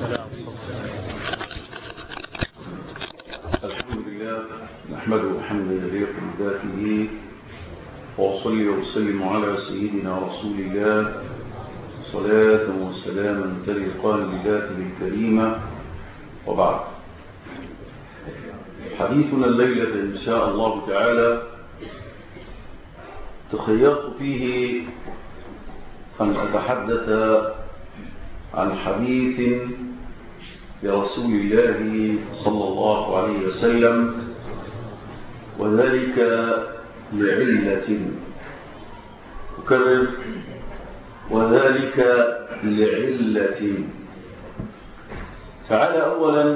السلام الحمد لله نحمده حمدا يليق بذاته وأصلي وأسلم على سيدنا رسول الله صلاة وسلاما تليقان بذاته الكريمة وبعد حديثنا الليلة إن شاء الله تعالى تخيرت فيه أن أتحدث عن حديث لرسول الله صلى الله عليه وسلم وذلك لعلة أكرر وذلك لعلة تعالى أولا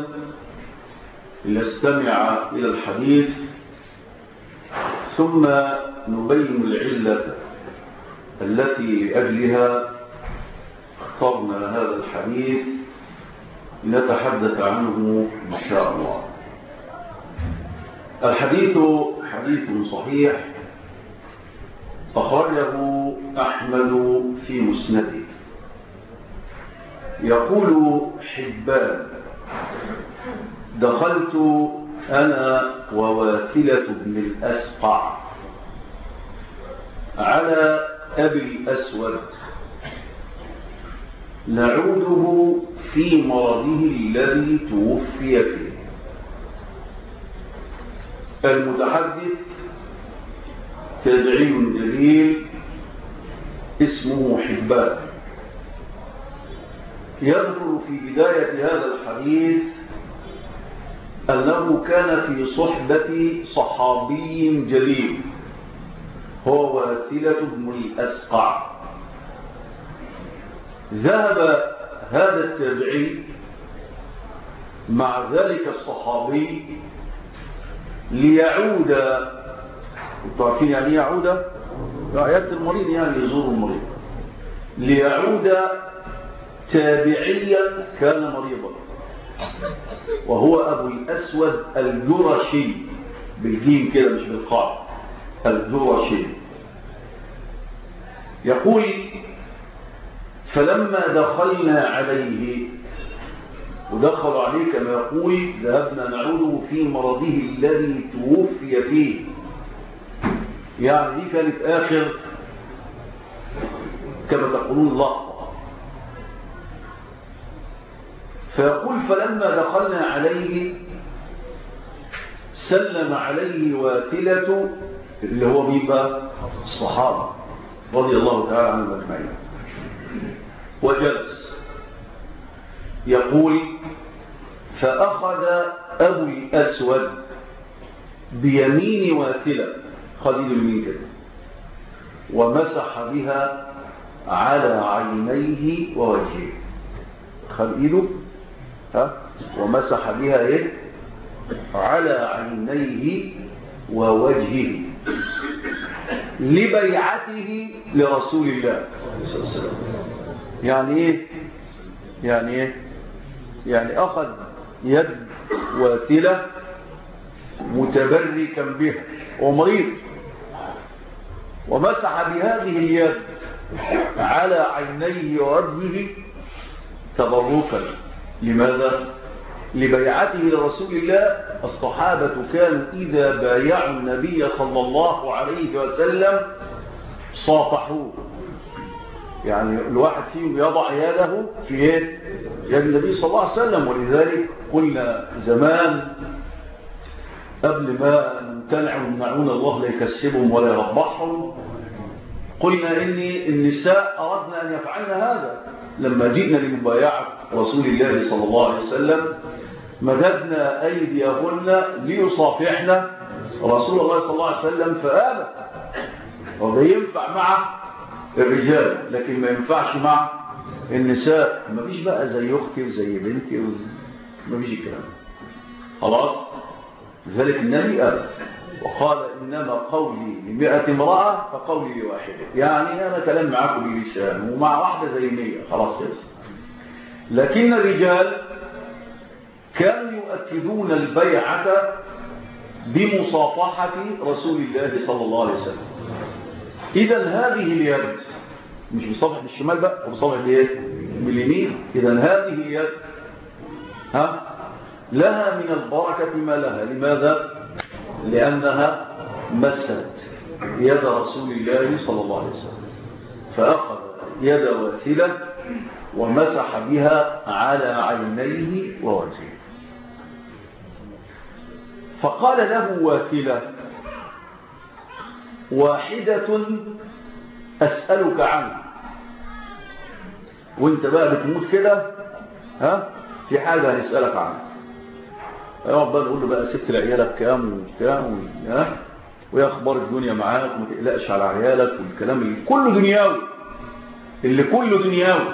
لنستمع إلى الحديث ثم نبين العلة التي لأجلها اخترنا هذا الحديث لنتحدث عنه إن شاء الله الحديث حديث صحيح أخرجه أحمد في مسنده يقول حبان دخلت أنا وواثلة بن الأسقع على أبي الأسود نعوده في مرضه الذي توفي فيه المتحدث تدعي جليل اسمه حبان يذكر في بداية هذا الحديث أنه كان في صحبة صحابي جليل هو واثلة بن الأسقع ذهب هذا التابعي مع ذلك الصحابي ليعود تعرفين يعني يعود رعاية المريض يعني يزور المريض ليعود تابعيا كان مريضا وهو أبو الأسود الجرشي بالجيم كده مش بالقاع الجرشي يقول فلما دخلنا عليه ودخل عليه كما يقول ذهبنا نعوده في مرضه الذي توفي فيه يعني دي كانت آخر كما تقولون لقطة فيقول فلما دخلنا عليه سلم عليه واتلة اللي هو مين بقى الصحابة رضي الله تعالى عنهم أجمعين وجلس يقول فأخذ أبو الأسود بيمين واتلة خليل اليمين كده ومسح بها على عينيه ووجهه خليله ها ومسح بها ايه على عينيه ووجهه لبيعته لرسول الله صلى الله عليه وسلم يعني ايه يعني ايه يعني اخذ يد واتلة متبركا بها ومريض ومسح بهذه اليد على عينيه ووجهه تبركا لماذا لبيعته لرسول الله الصحابة كانوا إذا بايعوا النبي صلى الله عليه وسلم صافحوه يعني الواحد فيهم يضع يده في ايه يد النبي صلى الله عليه وسلم ولذلك قلنا زمان قبل ما نمتنع ومنعون الله لا يكسبهم ولا يربحهم قلنا ان النساء اردنا ان يفعلن هذا لما جئنا لمبايعه رسول الله صلى الله عليه وسلم مددنا ايديهن ليصافحن رسول الله صلى الله عليه وسلم فابت وده ينفع مع الرجال لكن ما ينفعش مع النساء ما فيش بقى زي اختي وزي بنتي ما فيش الكلام خلاص لذلك النبي قال وقال انما قولي لمئة امرأة فقولي لواحدة يعني انا كلام معاكم بلسان ومع واحدة زي مية خلاص خلص لكن الرجال كانوا يؤكدون البيعة بمصافحة رسول الله صلى الله عليه وسلم إذا هذه اليد مش بصفح بالشمال بقى بصفح بالايه باليمين إذا هذه اليد ها لها من البركة ما لها لماذا لأنها مست يد رسول الله صلى الله عليه وسلم فأخذ يد واثلة ومسح بها على عينيه ووجهه فقال له واثلة واحدة أسألك عنه وانت بقى بتموت كده ها في حاجة هنسألك عنها يقعد بقى نقول له بقى سبت لعيالك كام وبتاع ها وايه اخبار الدنيا معاك وما تقلقش على عيالك والكلام اللي كله دنياوي اللي كله دنياوي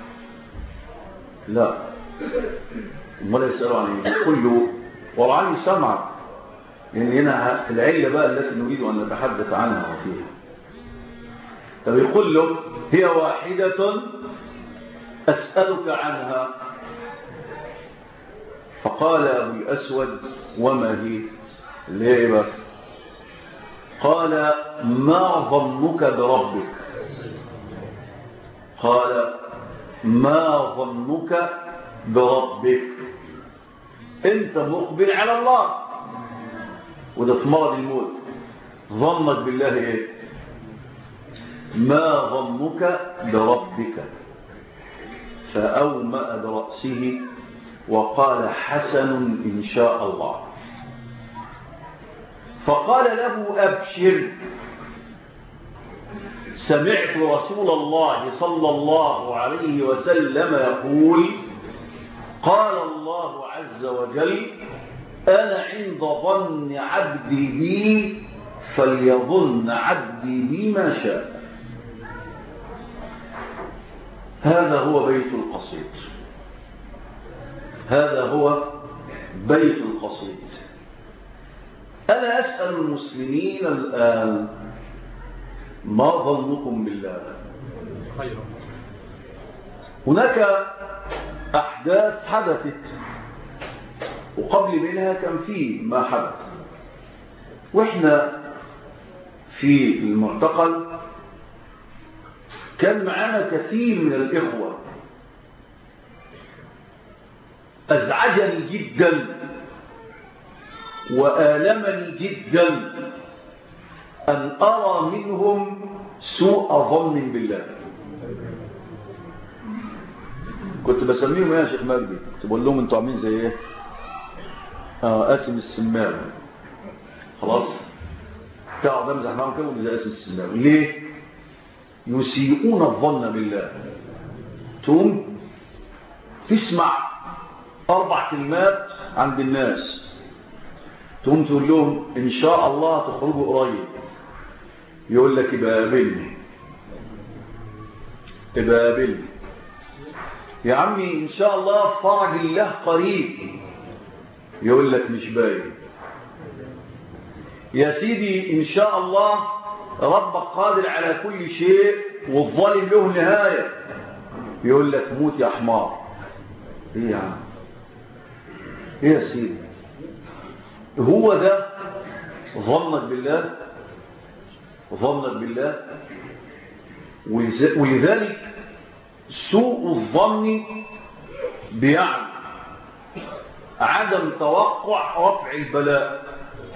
لا امال يسالوا عن ايه كله ورعاني سمع لان هنا العله بقى التي نريد ان نتحدث عنها وفيها طب يقول له هي واحده اسالك عنها فقال ابو الاسود وما هي ليه بقى قال ما ظنك بربك قال ما ظنك بربك انت مقبل على الله وده في مرض الموت ظنك بالله ايه ما ظنك بربك فأومأ برأسه وقال حسن إن شاء الله فقال له أبشر سمعت رسول الله صلى الله عليه وسلم يقول قال الله عز وجل أنا عند ظن عبدي بي فليظن عبدي بي ما شاء هذا هو بيت القصيد هذا هو بيت القصيد أنا أسأل المسلمين الآن ما ظنكم بالله خيرا هناك أحداث حدثت وقبل منها كان في ما حدث وإحنا في المعتقل كان معنا كثير من الإخوة أزعجني جدا وآلمني جدا أن أرى منهم سوء ظن بالله كنت بسميهم ايه يا شيخ مجدي كنت بقول لهم انتوا عاملين زي ايه اه قاسم السماوي خلاص تقعد امزح معاهم كده زي قاسم السماوي ليه يسيئون الظن بالله تقوم تسمع اربع كلمات عند الناس تقوم تقول لهم ان شاء الله تخرجوا قريب يقول لك يبقى قابلني يبقى قابلني يا عمي ان شاء الله فرج الله قريب يقول لك مش باين يا سيدي ان شاء الله ربك قادر على كل شيء والظالم له نهايه يقول لك موت يا حمار ايه يا عم ايه يا سيدي هو ده ظنك بالله ظنك بالله ولذلك سوء الظن بيعني عدم توقع رفع البلاء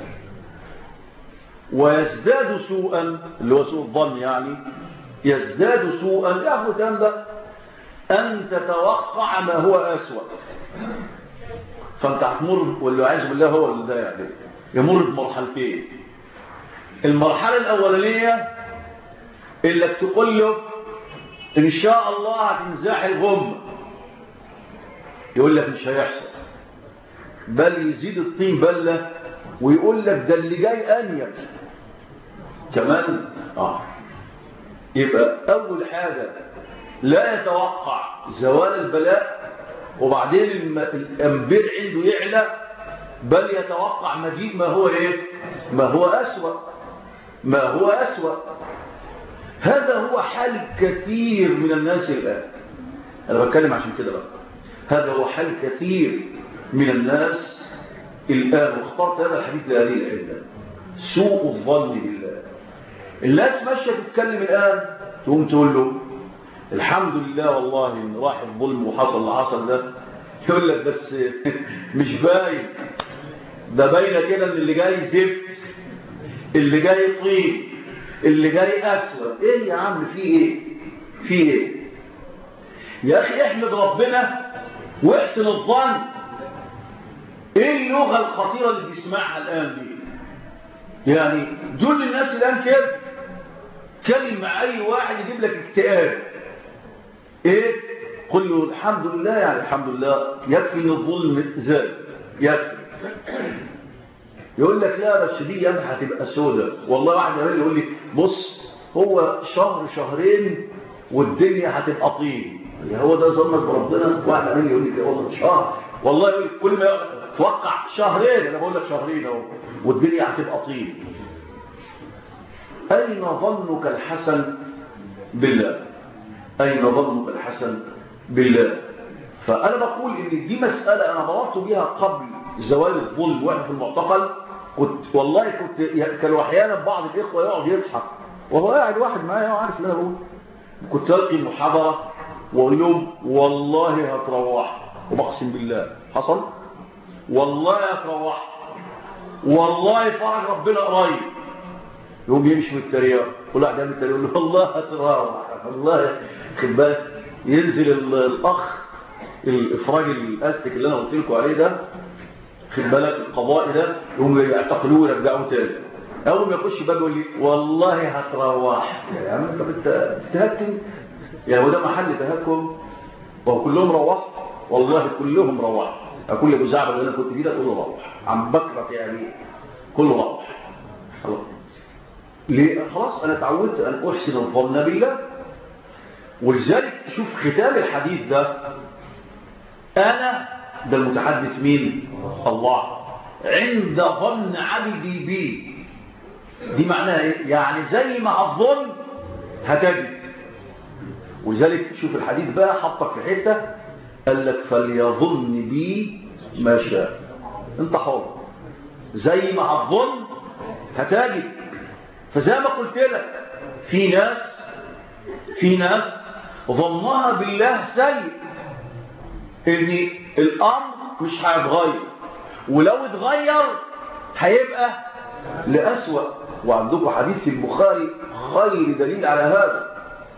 ويزداد سوءا اللي هو سوء الظن يعني يزداد سوءا ياخد ده أن تتوقع ما هو أسوأ فأنت هتمر واللي عايز بالله هو اللي ده يعني يمر بمرحلتين المرحلة الأولانية اللي تقول له إن شاء الله هتنزاح الغمة يقول لك مش هيحصل بل يزيد الطين بلة ويقول لك ده اللي جاي أنيب كمان آه يبقى أول حاجة لا يتوقع زوال البلاء وبعدين الأنبير عنده يعلى بل يتوقع مجيء ما هو إيه ما هو أسوأ ما هو أسوأ هذا هو حال كثير من الناس الآن أنا بتكلم عشان كده بقى هذا هو حال كثير من الناس الآن واخترت هذا الحديث لهذه العلة سوء الظن بالله الناس ماشية تتكلم الآن تقوم تقول له الحمد لله والله إن راح الظلم وحصل اللي حصل ده يقول لك بس مش باين ده باينه كده ان اللي جاي زفت اللي جاي طين اللي جاي اسود ايه يا عم في ايه في ايه يا اخي احمد ربنا واحسن الظن ايه اللغه الخطيره اللي بيسمعها الان دي يعني جل الناس الان كده كلم مع اي واحد يجيب لك اكتئاب ايه قل له الحمد لله يعني الحمد لله يكفي ان الظلم زاد يكفي يقول لك لا بس دي يوم هتبقى سودة والله واحد يقول لي بص هو شهر شهرين والدنيا هتبقى طين هو ده ظنك بربنا واحد عمال يقول لي والله شهر والله يقول لك كل ما توقع شهرين انا بقول لك شهرين اهو والدنيا هتبقى طين اين ظنك الحسن بالله اين ظنك الحسن بالله فانا بقول ان دي مساله انا مررت بها قبل زوال الظلم واحنا في المعتقل كنت والله كنت كانوا احيانا بعض الاخوه يقعد يضحك وهو قاعد واحد معايا وعارف اللي انا بقول كنت القي محاضره واقول لهم والله هتروح وبقسم بالله حصل والله هتروح والله فرج ربنا قريب يقوم يمشي من التريقه كل واحد يعمل التريقه يقول له والله هتروح والله خد بالك ينزل الاخ الافراج الاستك اللي انا قلت لكم عليه ده خد بالك القضاء ده يقوم يعتقلوه ويرجعوه تاني اول ما يخش باب يقول لي والله هتروح يا عم انت بتتهكم يعني هو ده محل تهكم وهو كلهم روح والله كلهم روح كل ابو زعبل اللي انا كنت فيه ده كله روح عم بكرة يعني كله روح خلاص ليه خلاص انا اتعودت ان احسن الظن بالله ولذلك شوف ختام الحديث ده انا ده المتحدث مين الله عند ظن عبدي بي دي معناها ايه يعني زي ما الظن هتجد ولذلك شوف الحديث بقى حطك في حته قال لك فليظن بي ما شاء انت حر زي ما الظن هتجد فزي ما قلت لك في ناس في ناس ظنها بالله سيء ان الامر مش هيتغير ولو اتغير هيبقى لأسوأ وعندكم حديث البخاري غير دليل على هذا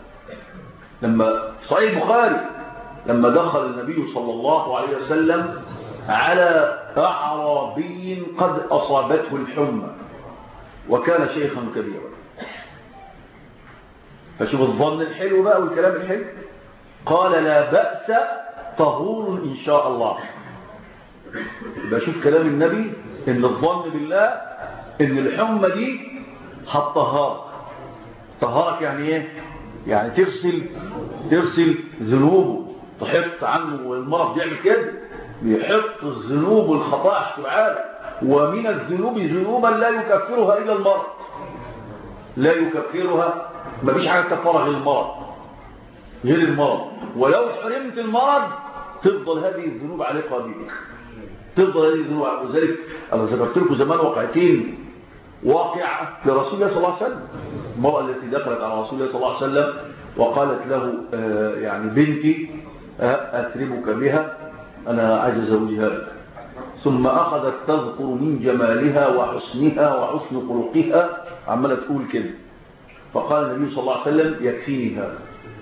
لما صحيح البخاري لما دخل النبي صلى الله عليه وسلم على أعرابي قد أصابته الحمى وكان شيخا كبيرا فشوف الظن الحلو بقى والكلام الحلو قال لا بأس طهور إن شاء الله بشوف كلام النبي إن الظن بالله إن الحمى دي هتطهرك طهرك يعني إيه؟ يعني تغسل تغسل ذنوبه تحط عنه والمرض بيعمل كده بيحط الذنوب والخطايا تعالى ومن الذنوب ذنوبا لا يكفرها إلا المرض لا يكفرها ما فيش حاجة تكفرها غير المرض غير المرض ولو حرمت المرض تفضل هذه الذنوب عليك بك تفضل هذه الذنوب وذلك أنا ذكرت لكم زمان واقعتين واقعة لرسول الله صلى الله عليه وسلم المرأة التي دخلت على رسول الله صلى الله عليه وسلم وقالت له آه يعني بنتي آه أتربك بها أنا عايز أزوجها لك ثم أخذت تذكر من جمالها وحسنها وحسن خلقها عمالة تقول كده فقال النبي صلى الله عليه وسلم يكفيني هذا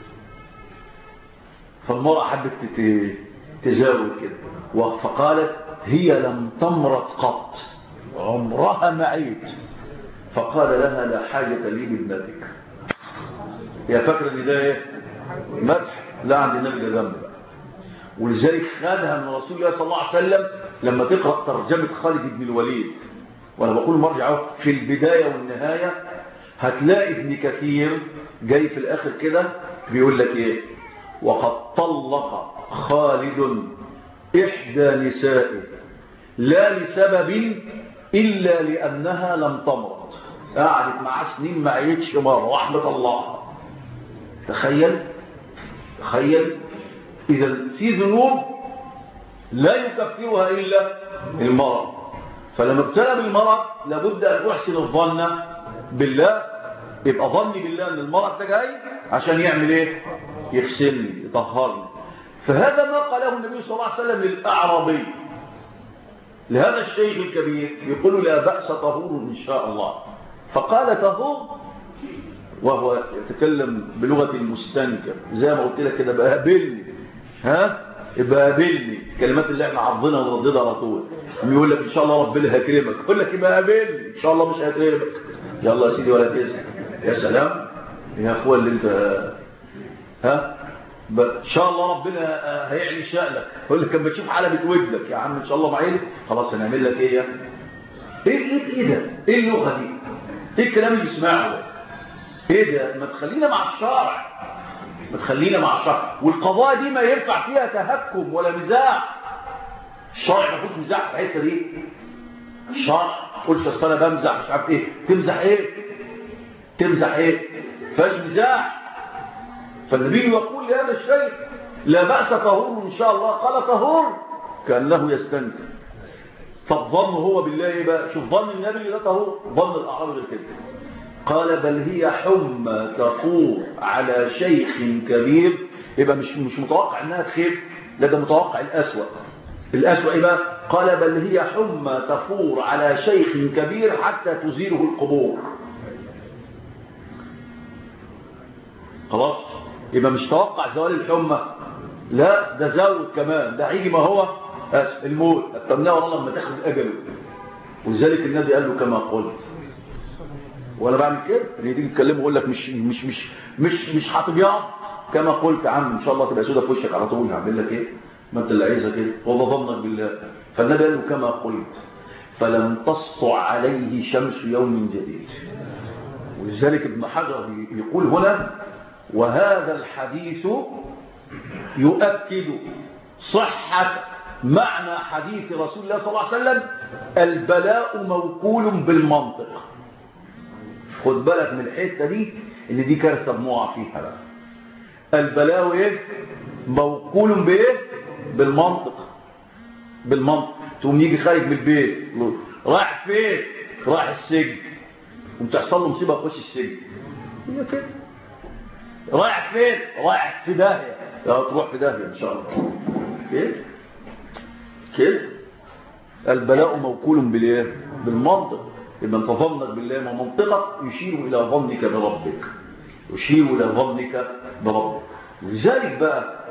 فالمرأة حبت تزاوج كده فقالت هي لم تمرض قط عمرها ما عيت فقال لها لا حاجة لي بابنتك يا فاكرة ان ده ايه مدح لا عند النبي ده ذنب ولذلك خدها من رسول الله صلى الله عليه وسلم لما تقرأ ترجمة خالد بن الوليد وانا بقول مرجع في البداية والنهاية هتلاقي ابن كثير جاي في الاخر كده بيقول لك ايه وقد طلق خالد احدى نسائه لا لسبب الا لانها لم تمرض قعدت معاه سنين ما عيتش مره رحمه الله تخيل تخيل اذا في ذنوب لا يكفرها الا المرض فلما ابتلى بالمرض لابد ان احسن الظن بالله يبقى ظني بالله ان المرض ده جاي عشان يعمل ايه يغسلني يطهرني فهذا ما قاله النبي صلى الله عليه وسلم للأعرابي لهذا الشيخ الكبير يقول لا بأس طهور إن شاء الله فقال طهور وهو يتكلم بلغة المستنكر زي ما قلت لك كده بقابلني ها بقابلني الكلمات اللي احنا عرضنا ونرددها على طول يقول لك ان شاء الله ربنا هيكرمك يقول لك بقابلني ان شاء الله مش هيكرمك يلا يا سيدي ولا تزعل يا سلام يا اخويا اللي انت ها ان شاء الله ربنا هيعلي شأنك يقول لك لما تشوف حلبة ودنك يا عم ان شاء الله معين خلاص هنعمل لك ايه ايه ايه ايه ده ايه اللغه دي ايه الكلام اللي بيسمعه ده ايه ده ما تخلينا مع الشرع ما تخلينا مع الشرع والقضايا دي ما ينفع فيها تهكم ولا مزاح الشرع ما فيهوش مزاح في الحته دي الشرع ما تقولش اصل انا بمزح مش عارف ايه تمزح ايه تمزح ايه فاش مزاح فالنبي يقول لهذا الشيء لا بأس طهور إن شاء الله قال طهور كأنه يستنكر طب ظن هو بالله ايه بقى شوف ظن النبي ده طهور ظن الأعراب غير كده قال بل هي حمى تفور على شيخ كبير يبقى مش مش متوقع انها تخف لا ده متوقع الأسوأ الأسوأ ايه بقى قال بل هي حمى تفور على شيخ كبير حتى تزيره القبور خلاص يبقى مش توقع زوال الحمى لا ده زود كمان ده هيجي ما هو الموت التمنى والله لما تاخد اجله ولذلك النبي قال له كما قلت ولا بعمل كده اللي تيجي تكلمه يقول لك مش مش مش مش مش هتبيض كما قلت يا عم ان شاء الله تبقى سودة في وشك على طول هعمل لك ايه ما انت اللي عايزها كده والله ظنك بالله فالنبي قال له كما قلت فلم تسطع عليه شمس يوم جديد ولذلك ابن حجر يقول هنا وهذا الحديث يؤكد صحة معنى حديث رسول الله صلى الله عليه وسلم البلاء موكول بالمنطق خد بالك من الحتة دي اللي دي كارثة بنوع فيها بقى البلاء ايه موكول بايه بالمنطق بالمنطق تقوم يجي خارج من البيت رايح فين رايح السجن وبتحصل له مصيبه يخش السجن هي كده رايح فين رايح في داهيه تروح في داهيه ان شاء الله كده كده البلاء موكول بالايه بالمنطق يبقى انت ظنك بالله ومنطقك يشير الى ظنك بربك يشير الى ظنك بربك ولذلك بقى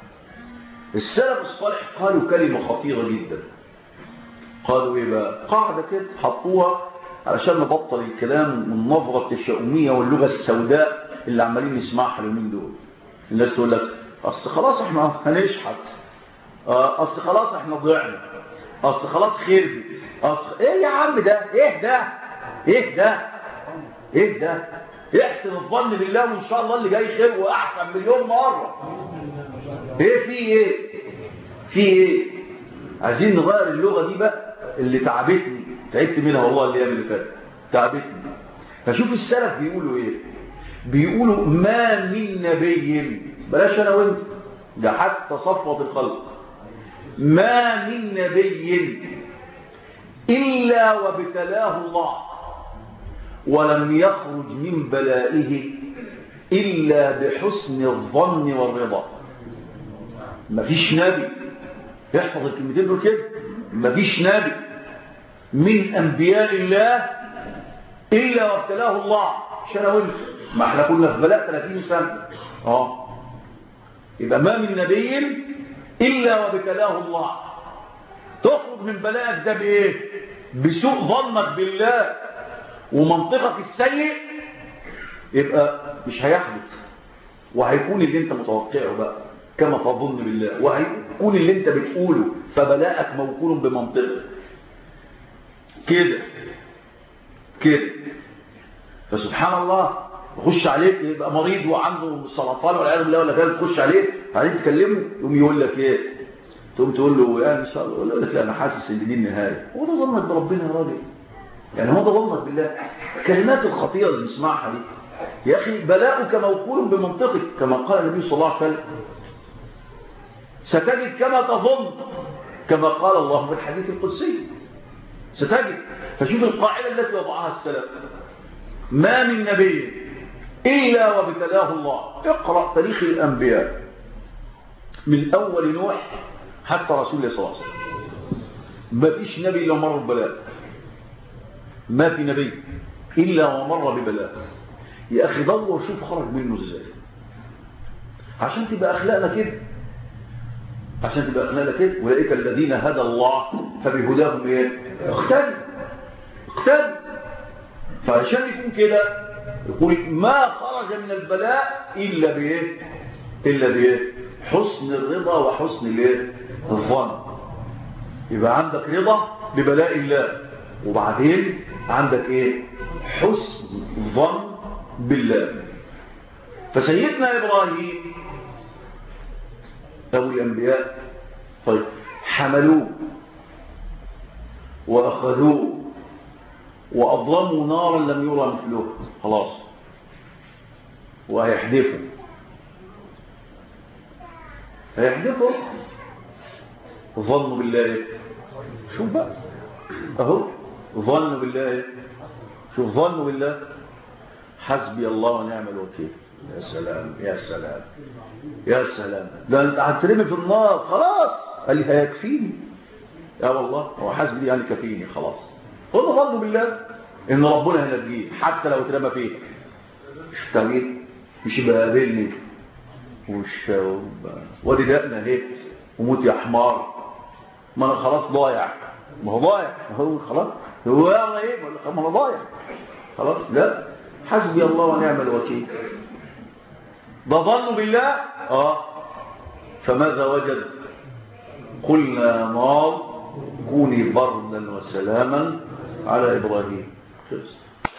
السلف الصالح قالوا كلمه خطيره جدا قالوا ايه بقى قاعده كده حطوها علشان نبطل الكلام من النظره التشاؤميه واللغه السوداء اللي عمالين نسمعها اليومين دول الناس تقول لك اصل خلاص احنا هنشحت اصل خلاص احنا ضعنا اصل خلاص خربت اصل ايه يا عم ده ايه ده ايه ده ايه ده احسن الظن بالله وان شاء الله اللي جاي خير واحسن مليون مره ايه في ايه في ايه عايزين نغير اللغه دي بقى اللي تعبتني تعبت منها والله الايام اللي فاتت تعبتني فشوف السلف بيقولوا ايه بيقولوا ما من نبي بلاش انا وانت ده حتى صفوة الخلق ما من نبي إلا وابتلاه الله ولم يخرج من بلائه إلا بحسن الظن والرضا مفيش نبي يحفظ الكلمتين دول كده مفيش نبي من أنبياء الله إلا وابتلاه الله عشان أقول ما احنا كنا في بلاء 30 سنة اه يبقى ما من نبي إلا وابتلاه الله تخرج من بلاءك ده بإيه بسوء ظنك بالله ومنطقك السيء يبقى مش هيحدث وهيكون اللي انت متوقعه بقى كما تظن بالله وهيكون اللي انت بتقوله فبلاءك موكول بمنطقك كده كده فسبحان الله يخش عليك يبقى مريض وعنده سرطان والعياذ بالله ولا كده تخش عليه عايز تكلمه يقوم يقول لك ايه تقوم تقول له يا ان شاء الله يقول لك لا انا حاسس ان دي النهايه هو ده ظنك بربنا يا راجل يعني هو ده ظنك بالله الكلمات الخطيره اللي نسمعها دي يا اخي بلاؤك موكول بمنطقك كما قال النبي صلى الله عليه وسلم ستجد كما تظن كما قال الله في الحديث القدسي ستجد فشوف القاعده التي وضعها السلف ما من نبي إلا وابتلاه الله اقرأ تاريخ الأنبياء من أول نوح حتى رسول الله صلى الله عليه وسلم ما فيش نبي إلا مر ببلاء ما في نبي إلا ومر ببلاء يا أخي دور شوف خرج منه إزاي عشان تبقى أخلاقنا كده عشان تبقى أخلاقنا كده أولئك الذين هدى الله فبهداهم إيه اقتدوا اقتدوا فعشان يكون كده يقول ما خرج من البلاء إلا بإيه إلا بإيه حسن الرضا وحسن الإيه الظن يبقى عندك رضا ببلاء الله وبعدين عندك إيه حسن الظن بالله فسيدنا إبراهيم أبو الأنبياء طيب حملوه وأخذوه وأظلموا نارا لم يرى مثلها خلاص وهيحدفوا هيحدفوا ظنوا بالله شوف بقى اهو ظنوا بالله شوف ظنوا بالله حسبي الله ونعم الوكيل يا سلام يا سلام يا سلام ده انت هترمي في النار خلاص قال لي هيكفيني يا والله هو حسبي يعني كفيني خلاص قل ظنوا بالله ان ربنا هينجيه حتى لو اترمى فيه مش تغيير مش يبقى قابلني وش وادي دقنا اهي وموت يا حمار ما انا خلاص ضايع ما هو ضايع ما هو خلاص هو انا ايه ما انا ضايع خلاص لا حسبي الله ونعم الوكيل ده ظنوا بالله اه فماذا وجد قلنا نار كوني بردا وسلاما على ابراهيم خلصت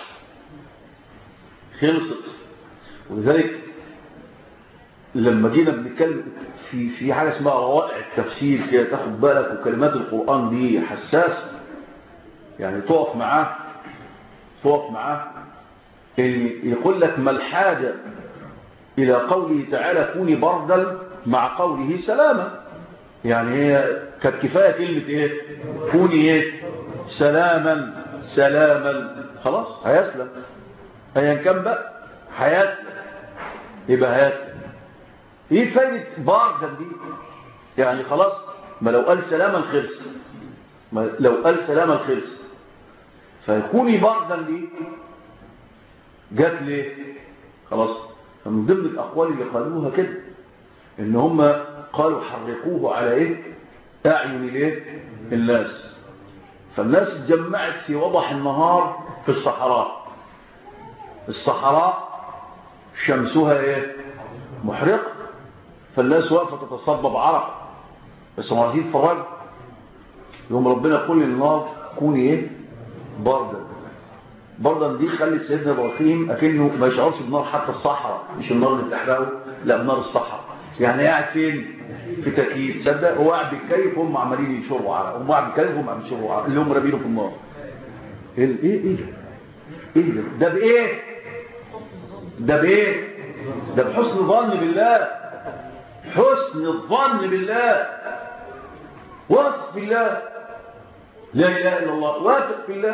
خلصت ولذلك لما جينا بنتكلم في في حاجه اسمها روائع التفسير كده تاخد بالك وكلمات القران دي حساسه يعني تقف معاه تقف معاه يقول لك ما الحاجه الى قوله تعالى كوني بردا مع قوله سلاما يعني هي كانت كفايه كلمه ايه كوني ايه سلاما سلاما خلاص هيسلم ايا كان بقى هيسلم يبقى هيسلم ايه فايدة بردا دي يعني خلاص ما لو قال سلاما خلص ما لو قال سلاما خلص فيكوني بردا دي جات ليه خلاص فمن ضمن الاقوال اللي قالوها كده ان هم قالوا حرقوه على ايه اعين الايه الناس فالناس اتجمعت في وضح النهار في الصحراء الصحراء شمسها ايه محرقه فالناس واقفه تتصبب عرق بس هم عايزين يتفرجوا يوم ربنا يقول للنار كوني ايه بردا بردا دي خلي سيدنا ابراهيم اكنه ما يشعرش بنار حتى الصحراء مش النار اللي بتحرقه لا بنار الصحراء يعني قاعد فين في تكييف تصدق هو قاعد بيتكيف وهم عمالين يشربوا عرق هم قاعد بيتكيف وهم عمالين يشربوا عرق اللي هم رامينه في النار ايه ايه ايه ده ايه ده ده بايه ده بايه ده بحسن ظن بالله حسن الظن بالله واثق بالله لا اله الا الله واثق بالله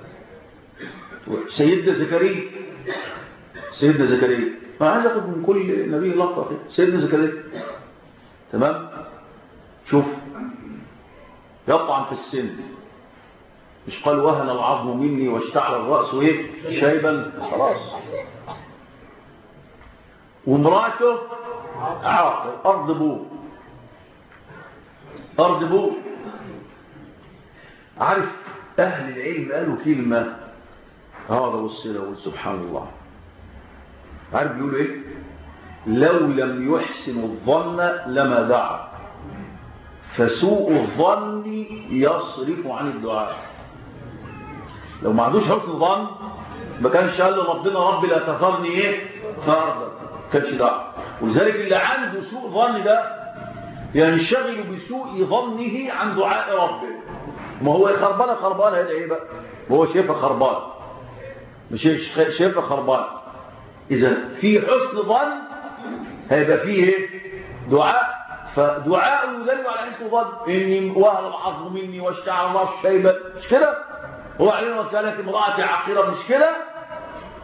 سيدنا زكريا سيدنا زكريا ما عايز اخد من كل نبي لقطه كده سيدنا زكريا تمام شوف يطعن في السن مش قال وهن العظم مني واشتعل الراس ايه شيبا خلاص ومراته عاقل ارض ابوه ارض ابوه عارف اهل العلم قالوا كلمه هذا والصله سبحان الله عارف بيقولوا ايه لو لم يحسن الظن لما دعا فسوء الظن يصرف عن الدعاء لو ما عندوش حسن ظن ما كانش قال ربنا ربي لا تذرني ايه فردا كانش دعا ولذلك اللي عنده سوء ظن ده ينشغل بسوء ظنه عن دعاء ربه ما هو خربانه خربانه هذا ايه بقى هو شايفها خربان مش شايفها خربان اذا في حسن ظن هيبقى فيه ايه دعاء فدعاء يدل على حسن ظن اني وهل العظم مني واشتعل الله الشيبه مش كده هو علينا وكانت امراتي عقيره مش كده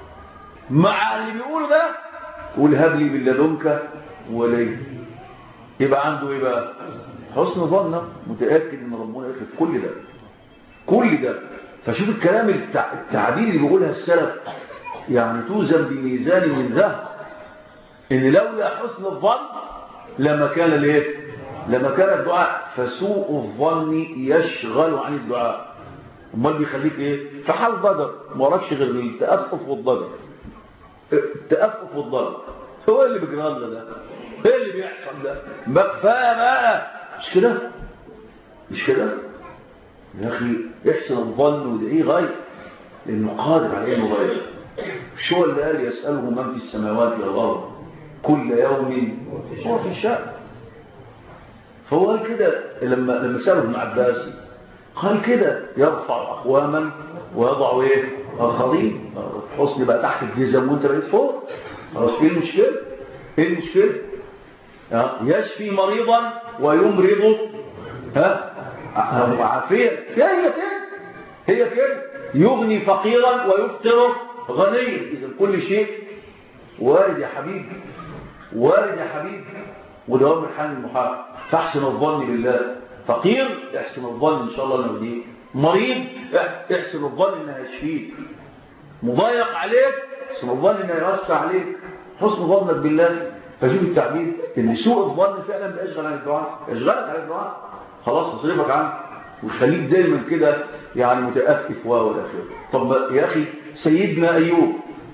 مع اللي بيقوله ده قول هب لي من لدنك ولي يبقى عنده ايه بقى حسن ظن متاكد ان ربنا يخلف كل ده كل ده فشوف الكلام التع... التعبير اللي بيقولها السلف يعني توزن بميزان من ذهب ان لولا حسن الظن لما كان الايه لما كان الدعاء فسوء الظن يشغل عن الدعاء امال بيخليك ايه في حال ضجر ما وراكش غير التأفف والضجر التأفف والضجر هو اللي بيجرى لنا ده ايه اللي بيحصل ده ما كفايه بقى مش كده مش كده يا اخي احسن الظن وادعيه غير لانه قادر على انه غير مش هو اللي قال يساله من في السماوات والارض كل يوم هو في شأن فهو قال كده لما لما ساله ابن عباس قال كده يرفع اقواما ويضع ايه اخرين حسن بقى تحت الجزم وانت بقيت فوق خلاص ايه المشكله ايه المشكله يشفي مريضا ويمرض ها عافيه هي كده هي كده يغني فقيرا ويفطر غنيا اذا كل شيء وارد يا حبيبي وارد يا حبيبي وده امر حال المحال فاحسن الظن بالله فقير احسن الظن ان شاء الله انه دي مريض احسن الظن انه يشفيك مضايق عليك احسن الظن انه يوسع عليك حسن ظنك بالله فشوف التعبير ان سوء الظن فعلا بيشغل عن الدعاء يشغلك عن الدعاء خلاص تصرفك عنه ويخليك دايما كده يعني متأفف و والى طب يا اخي سيدنا ايوب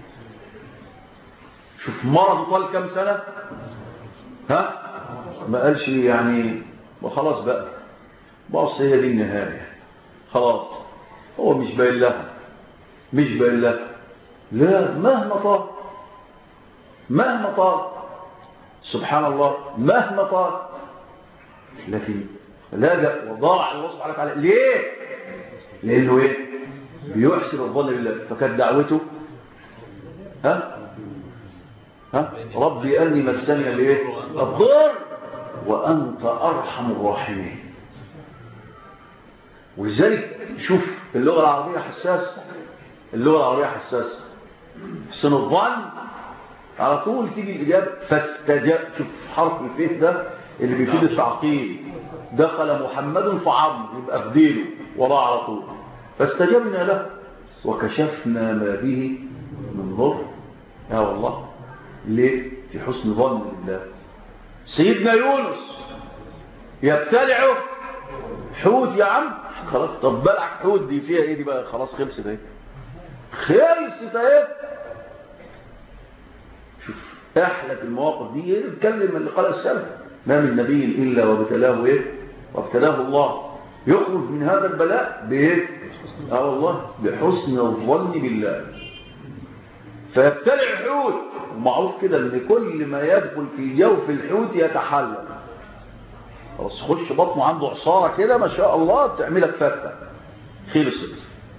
شوف مرضه طال كام سنه ها ما قالش يعني وخلاص بقى بص هي دي النهايه خلاص هو مش باين لها مش باين لها لا مهما طال مهما طال سبحان الله مهما طال لكن لاجأ وضاع الوصف عليك على ليه لانه ايه بيحسن الظن بالله فكانت دعوته ها ها ربي اني مسني الايه الضر وانت ارحم الراحمين ولذلك شوف اللغه العربيه حساسه اللغه العربيه حساسه حسن الظن على طول تيجي الاجابه فاستجاب شوف حرف الفيه ده اللي بيفيد التعقيد دخل محمد فعظم يبقى بديله وراه على طول فاستجبنا له وكشفنا ما به من ضر يا والله ليه في حسن ظن بالله سيدنا يونس يبتلعه حوت يا عم خلاص طب بلعك حوت دي فيها ايه دي بقى خلاص خلصت اهي خلصت اهي شوف احلى المواقف دي نتكلم اللي قال السلف ما من نبي الا وابتلاه ايه وابتلاه الله يخرج من هذا البلاء بايه اه والله بحسن الظن بالله فيبتلع الحوت ومعروف كده ان كل ما يدخل في جوف الحوت يتحلل خلاص خش بطنه عنده عصاره كده ما شاء الله تعملك فته خلصت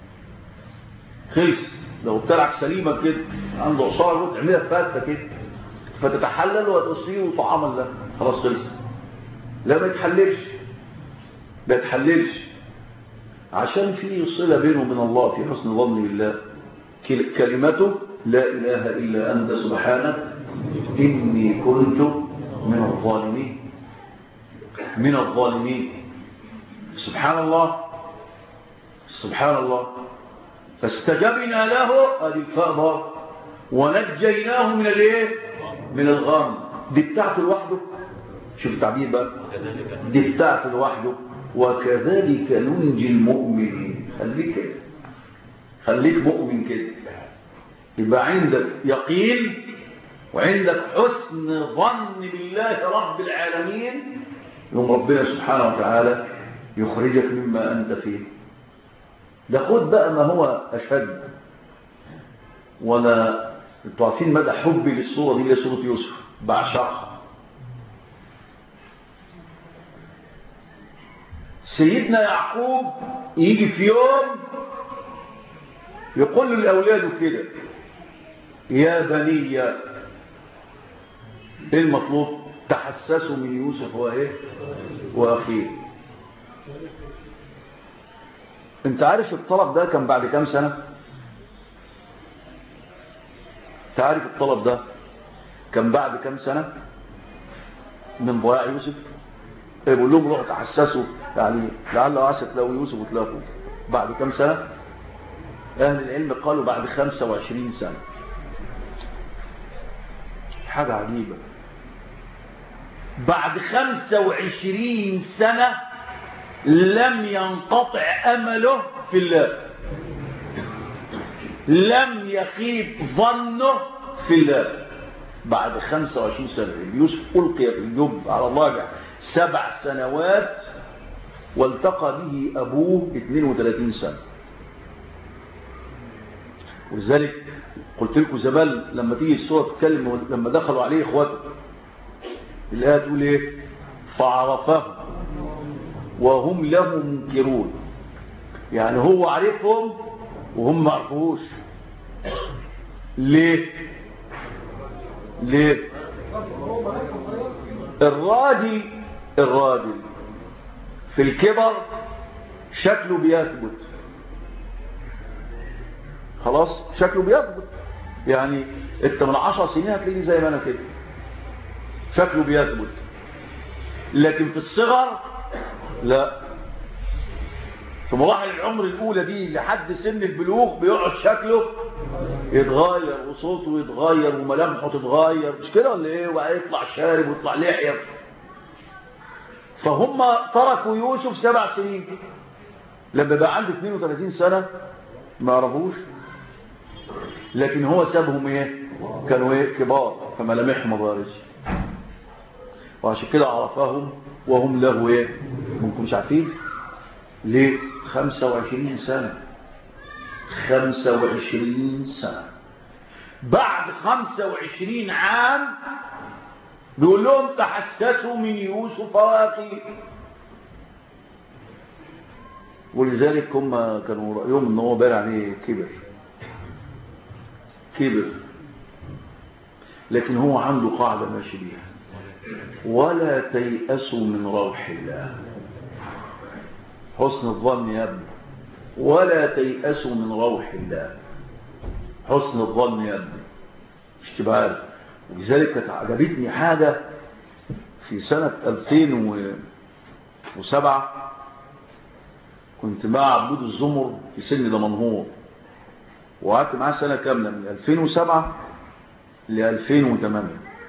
خلصت لو ابتلعك سليمه كده عنده عصاره تعملك فته كده فتتحلل وتصير طعاما له خلاص خلصت لا ما يتحللش ما يتحللش عشان في صله بينه وبين الله في حسن الظن بالله كلمته لا إله إلا أنت سبحانك إني كنت من الظالمين من الظالمين سبحان الله سبحان الله فاستجبنا له هذه الفأضة ونجيناه من الايه من الغام دي بتاعته لوحده شوف التعبير بقى دي بتاعته لوحده وكذلك ننجي المؤمنين خليك كده خليك مؤمن كده يبقى عندك يقين وعندك حسن ظن بالله رب العالمين يوم ربنا سبحانه وتعالى يخرجك مما أنت فيه ده خد بقى ما هو أشد وانا انتوا عارفين مدى حبي للصورة دي لصورة يوسف بعشقها سيدنا يعقوب يجي في يوم يقول لأولاده كده يا بني ايه المطلوب تحسسوا من يوسف وايه واخيه انت عارف الطلب ده كان بعد كام سنة انت عارف الطلب ده كان بعد كام سنة من ضياع يوسف بيقول لهم روحوا تحسسوا يعني لعل عسى تلاقوا يوسف وتلاقوا بعد كم سنة أهل العلم قالوا بعد 25 سنة حاجة عجيبة بعد 25 سنة لم ينقطع أمله في الله لم يخيب ظنه في الله بعد 25 سنة يوسف ألقي في الجب على الله سبع سنوات والتقى به أبوه 32 سنة ولذلك قلت لكم زمان لما تيجي السورة تتكلم لما دخلوا عليه إخواته الآية تقول إيه فعرفه وهم له منكرون يعني هو عرفهم وهم ما عرفوش ليه ليه الراجل الراجل في الكبر شكله بيثبت خلاص شكله بيثبت يعني انت من عشر سنين هتلاقيني زي ما انا كده شكله بيثبت لكن في الصغر لا في مراحل العمر الاولى دي لحد سن البلوغ بيقعد شكله يتغير وصوته يتغير وملامحه تتغير مش كده ولا ايه وهيطلع شارب ويطلع لحيه فهم تركوا يوسف سبع سنين لما بقى عنده 32 سنة ما عرفوش لكن هو سابهم ايه كانوا ايه كبار فملامحهم ما اتغيرتش وعشان كده عرفهم وهم له ايه ممكن مش عارفين ليه 25 سنة 25 سنة بعد 25 عام بيقول لهم تحسسوا من يوسف واخيه ولذلك هم كانوا رأيهم ان هو بان عليه كبر كبر لكن هو عنده قاعدة ماشي بيها ولا تيأسوا من روح الله حسن الظن يا ابني ولا تيأسوا من روح الله حسن الظن يا ابني اشتباه ولذلك كانت عجبتني حاجة في سنة 2007 كنت مع عبود الزمر في سن دمنهور وقعدت معاه سنة كاملة من 2007 ل 2008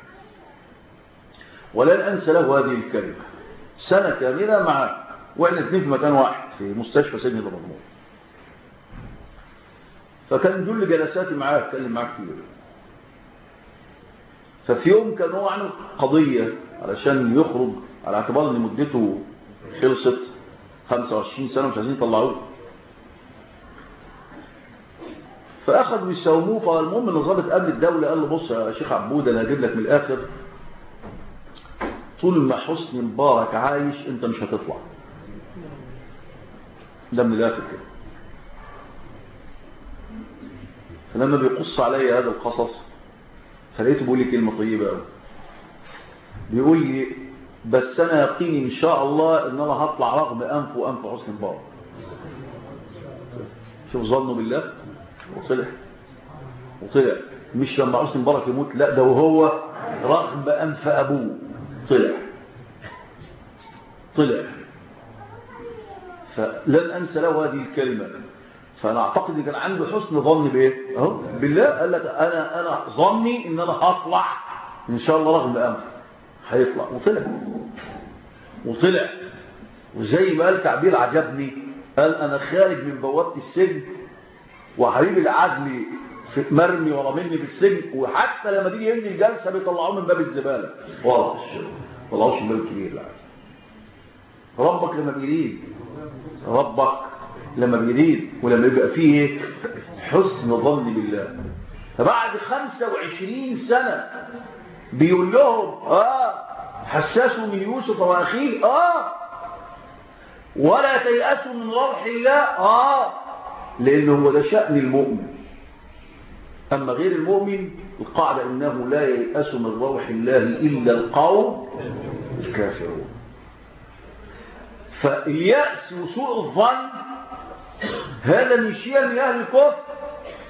ولن أنسى له هذه الكلمة سنة كاملة مع واحنا اثنين في مكان واحد في مستشفى سن دمنهور فكان جل جلساتي معاه اتكلم معاه كتير ففي يوم كان هو عنده قضية علشان يخرج على اعتبار ان مدته خلصت 25 سنة مش عايزين يطلعوه فاخذوا يساوموه فالمهم ان ضابط امن الدولة قال له بص يا شيخ عبود انا هجيب لك من الاخر طول ما حسني مبارك عايش انت مش هتطلع ده من الاخر كده فلما بيقص علي هذا القصص فلقيته بيقول لي كلمة طيبة قوي بيقول لي بس انا يقيني ان شاء الله ان انا هطلع رغم انف وانف حسن مبارك شوف ظنه بالله وطلع وطلع مش لما حسن مبارك يموت لا ده وهو رغم انف ابوه طلع طلع فلن انسى له هذه الكلمه فانا اعتقد ان كان عنده حسن ظن بايه اهو بالله قال لك انا انا ظني ان انا هطلع ان شاء الله رغم انف هيطلع وطلع وطلع وزي ما قال تعبير عجبني قال انا خارج من بوابه السجن وحبيب العدل مرمي ورا مني في السجن وحتى لما تيجي ينزل جلسه بيطلعوه من باب الزباله ورا طلعوش من باب الكبير لا ربك لما بيريد ربك لما بيريد ولما يبقى فيه حسن ظن بالله فبعد 25 سنة بيقول لهم اه حسسوا من يوسف واخيه اه ولا تيأسوا من روح الله اه لانه هو ده شأن المؤمن اما غير المؤمن القاعدة انه لا ييأس من روح الله الا القوم الكافرون فاليأس وسوء الظن هذا من شيم أهل الكفر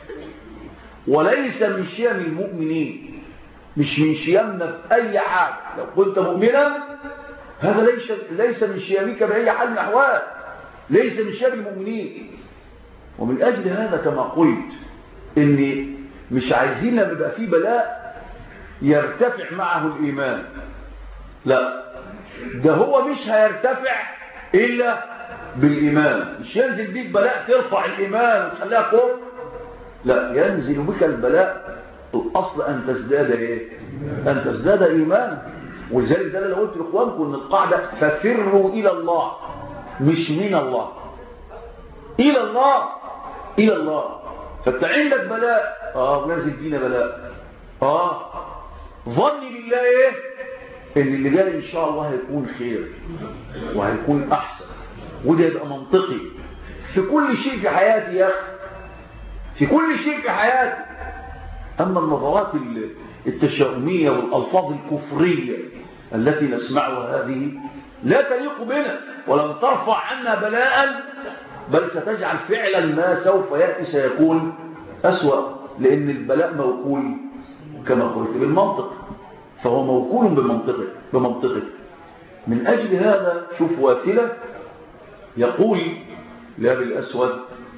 وليس من شيم المؤمنين مش من شيمنا في أي حاجة لو كنت مؤمنا هذا ليس ليس من شيامك بأي حال من الأحوال ليس من شيام المؤمنين ومن أجل هذا كما قلت إن مش عايزين لما يبقى فيه بلاء يرتفع معه الإيمان لا ده هو مش هيرتفع إلا بالإيمان مش ينزل بيك بلاء ترفع الإيمان وتخليها كفر لا ينزل بك البلاء الأصل أن تزداد إيه أن تزداد إيمان ولذلك ده اللي قلت لإخوانكم أن القاعدة ففروا إلى الله مش من الله إلى الله إلى الله فانت عندك بلاء آه نازل بينا بلاء آه ظني بالله إيه إن اللي جاي إن شاء الله هيكون خير وهيكون أحسن وده يبقى منطقي في كل شيء في حياتي يا أخي في كل شيء في حياتي أما النظرات التشاؤمية والألفاظ الكفرية التي نسمعها هذه لا تليق بنا ولن ترفع عنا بلاء بل ستجعل فعلا ما سوف يأتي سيكون أسوأ لأن البلاء موكول كما قلت بالمنطق فهو موكول بمنطقه بمنطقه من أجل هذا شوف واكلة يقول لأبي الأسود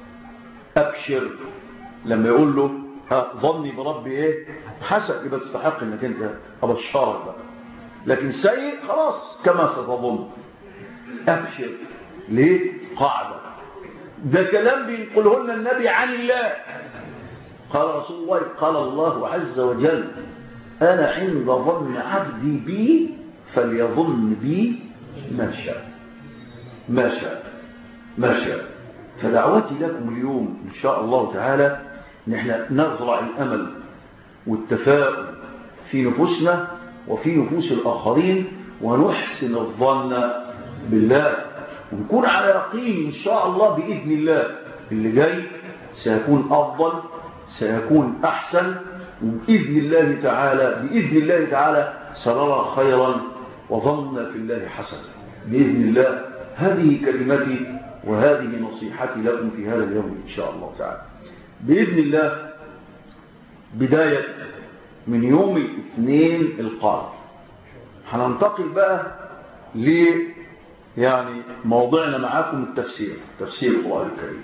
أبشر لما يقول له ها ظني بربي ايه حسن يبقى تستحق انك انت ابشرك بقى لكن سيء خلاص كما ستظن ابشر ليه قاعده ده كلام بينقله لنا النبي عن الله قال رسول الله قال الله عز وجل انا عند ظن عبدي بي فليظن بي ما شاء ما شاء ما شاء فدعوتي لكم اليوم ان شاء الله تعالى نحن نزرع الأمل والتفاؤل في نفوسنا وفي نفوس الآخرين ونحسن الظن بالله ونكون على يقين إن شاء الله بإذن الله اللي جاي سيكون أفضل سيكون أحسن وبإذن الله تعالى بإذن الله تعالى سنرى خيرا وظن في الله حسنا بإذن الله هذه كلمتي وهذه نصيحتي لكم في هذا اليوم إن شاء الله تعالى بإذن الله بداية من يوم الاثنين القادم هننتقل بقى ل يعني موضوعنا معاكم التفسير تفسير القرآن الكريم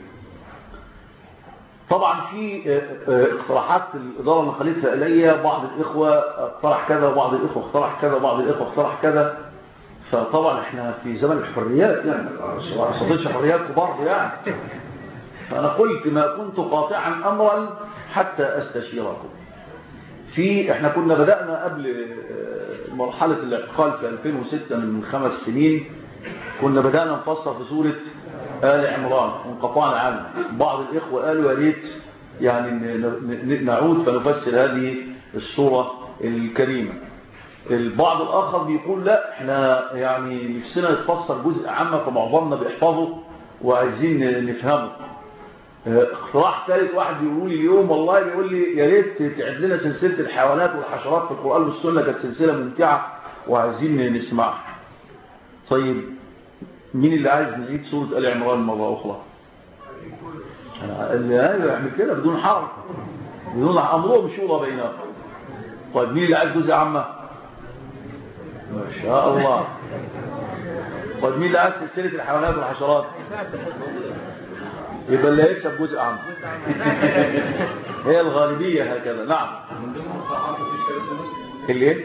طبعا في اقتراحات الإدارة نقلتها إلي بعض الإخوة اقترح كذا وبعض الإخوة اقترح كذا وبعض الإخوة اقترح كذا فطبعا احنا في زمن الحريات يعني ما صدقش حريات كبار يعني فأنا قلت ما كنت قاطعا أمرا حتى أستشيركم في احنا كنا بدأنا قبل مرحلة الاعتقال في 2006 من خمس سنين كنا بدأنا نفسر في سورة آل عمران وانقطعنا عنه بعض الإخوة قالوا يا ريت يعني نعود فنفسر هذه السورة الكريمة البعض الآخر بيقول لا احنا يعني نفسنا نتفسر جزء عامة فمعظمنا بيحفظه وعايزين نفهمه اقتراح ثالث واحد يقول لي اليوم والله يقول لي يا ريت تعد لنا سلسله الحيوانات والحشرات في القران والسنه كانت سلسله ممتعه وعايزين نسمعها طيب مين اللي عايز نعيد سوره ال عمران مره اخرى اللي يعمل كده بدون حرب بدون امرهم شورى بينهم طيب مين اللي عايز جزء عامه ما شاء الله طيب مين اللي عايز سلسله الحيوانات والحشرات يبقى اللي هيكسب جزء عام هي الغالبية هكذا نعم اللي ايه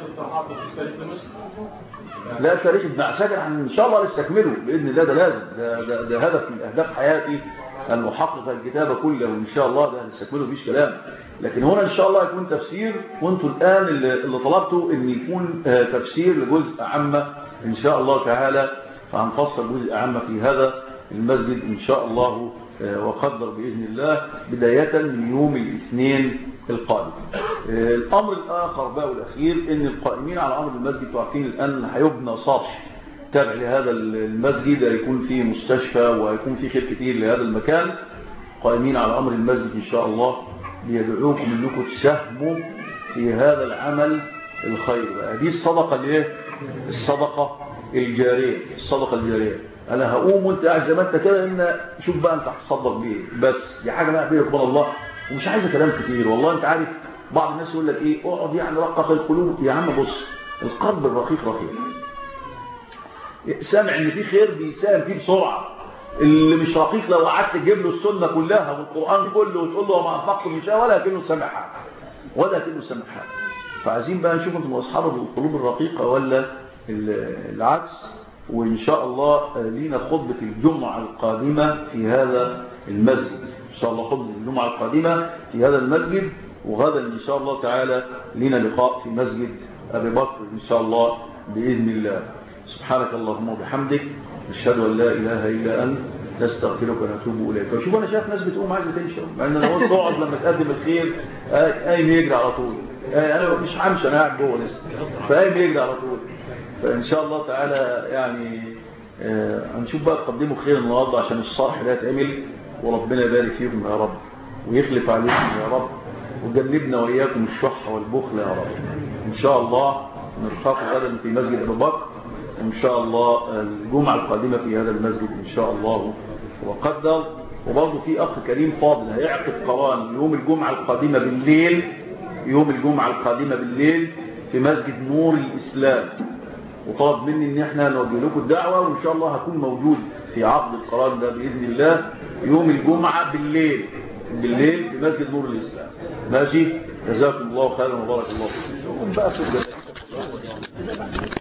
لا تاريخ ابن عساكر ان شاء الله نستكمله باذن الله ده لازم ده, ده, ده هدف من اهداف حياتي ان احقق الكتاب كله وان شاء الله ده هنستكمله مفيش كلام لكن هنا ان شاء الله يكون تفسير وانتوا الان اللي, اللي طلبتوا ان يكون تفسير لجزء عامه ان شاء الله تعالى فهنفصل جزء عامه في هذا المسجد إن شاء الله وقدر بإذن الله بداية من يوم الاثنين القادم الأمر الآخر بقى والأخير إن القائمين على أمر المسجد تعرفين الآن هيبنى سطح تابع لهذا المسجد هيكون فيه مستشفى وهيكون فيه خير كتير لهذا المكان قائمين على أمر المسجد إن شاء الله بيدعوكم أنكم تساهموا في هذا العمل الخير هذه الصدقة اللي الصدقة الجارية الصدقة الجارية انا هقوم وانت قاعد زي ما انت كده ان شوف بقى انت هتصدق بيه بس دي حاجه بقى بينك وبين الله ومش عايزه كلام كتير والله انت عارف بعض الناس يقول لك ايه اقعد يعني رقق القلوب يا عم بص القلب الرقيق رقيق سامع ان في خير بيساهم فيه بسرعه اللي مش رقيق لو قعدت تجيب له السنه كلها والقران كله وتقول له ما انفقتم من شيء ولا كانه سامع حاجه ولا كانه سامع حاجه فعايزين بقى نشوف انتم اصحاب القلوب الرقيقه ولا العكس وان شاء الله لينا خطبه الجمعه القادمه في هذا المسجد ان شاء الله خطبه الجمعه القادمه في هذا المسجد وغدا ان شاء الله تعالى لنا لقاء في مسجد ابي بكر ان شاء الله باذن الله سبحانك اللهم وبحمدك نشهد ان لا اله الا انت نستغفرك ونتوب اليك وشوف انا شايف ناس بتقوم عايزه تمشي مع ان انا قلت اقعد لما تقدم الخير قايم يجري على طول انا مش همشي انا قاعد جوه لسه فقايم يجري على طول فان شاء الله تعالى يعني هنشوف بقى تقدموا خير النهارده عشان الصالح ده يتعمل وربنا يبارك فيكم يا رب ويخلف عليكم يا رب وجنبنا واياكم الشح والبخل يا رب ان شاء الله نلقاكم غدا في مسجد ابو بكر ان شاء الله الجمعه القادمه في هذا المسجد ان شاء الله وقدر وبرضه في اخ كريم فاضل هيعقد قران يوم الجمعه القادمه بالليل يوم الجمعه القادمه بالليل في مسجد نور الاسلام وطلب مني ان احنا نوجه لكم الدعوه وان شاء الله هكون موجود في عقد القران ده باذن الله يوم الجمعه بالليل بالليل في مسجد نور الاسلام ماشي جزاكم الله خيرا وبارك الله فيكم بقى